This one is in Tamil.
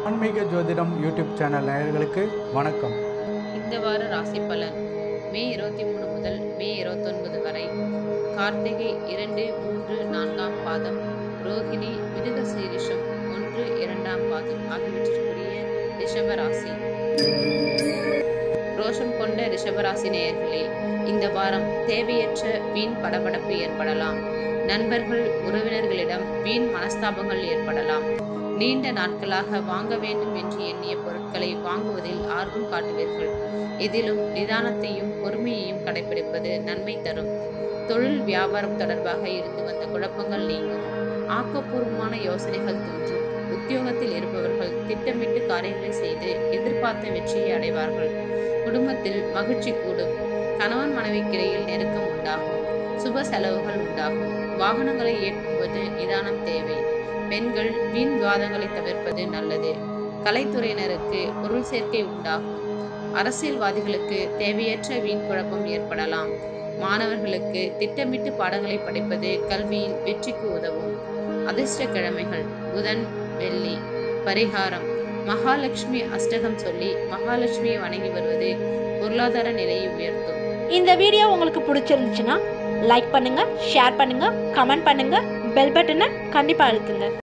ஆன்மீக ஜோதிடம் யூடியூப் சேனல் நேயர்களுக்கு வணக்கம் இந்த வார ராசி பலன் மே இருபத்தி மூணு முதல் மே இருபத்தொன்பது வரை கார்த்திகை இரண்டு மூன்று நான்காம் பாதம் ரோகிணி மிருக சீரிஷம் ஒன்று இரண்டாம் பாதம் ஆகியவற்றிற்குரிய ரிஷப ராசி ரோஷம் கொண்ட ரிஷபராசி நேயர்களே இந்த வாரம் தேவையற்ற வீண் படபடப்பு ஏற்படலாம் நண்பர்கள் உறவினர்களிடம் வீண் மனஸ்தாபங்கள் ஏற்படலாம் நீண்ட நாட்களாக வாங்க வேண்டும் என்று எண்ணிய பொருட்களை வாங்குவதில் ஆர்வம் காட்டுவீர்கள் இதிலும் நிதானத்தையும் பொறுமையையும் கடைபிடிப்பது நன்மை தரும் தொழில் வியாபாரம் தொடர்பாக இருந்து வந்த குழப்பங்கள் நீங்கும் ஆக்கப்பூர்வமான யோசனைகள் தோன்றும் உத்தியோகத்தில் இருப்பவர்கள் திட்டமிட்டு காரியங்களை செய்து எதிர்பார்த்த வெற்றியை அடைவார்கள் குடும்பத்தில் மகிழ்ச்சி கூடும் கணவன் மனைவிக்கிடையில் நெருக்கம் உண்டாகும் சுப செலவுகள் உண்டாகும் வாகனங்களை இயக்கும்போது நிதானம் தேவை பெண்கள் வீண் விவாதங்களை தவிர்ப்பது நல்லது கலைத்துறையினருக்கு பொருள் சேர்க்கை உண்டாகும் அரசியல்வாதிகளுக்கு தேவையற்ற வீண் குழப்பம் ஏற்படலாம் மாணவர்களுக்கு திட்டமிட்டு பாடங்களை படிப்பது கல்வியில் வெற்றிக்கு உதவும் அதிர்ஷ்ட கிழமைகள் புதன் வெள்ளி பரிகாரம் மகாலட்சுமி அஷ்டகம் சொல்லி மகாலட்சுமியை வணங்கி வருவது பொருளாதார நிலையை உயர்த்தும் இந்த வீடியோ உங்களுக்கு பிடிச்சிருந்துச்சுன்னா லைக் பண்ணுங்க ஷேர் பண்ணுங்க கமெண்ட் பண்ணுங்க பெல் பட்டனை கண்டிப்பாக அழுத்துங்க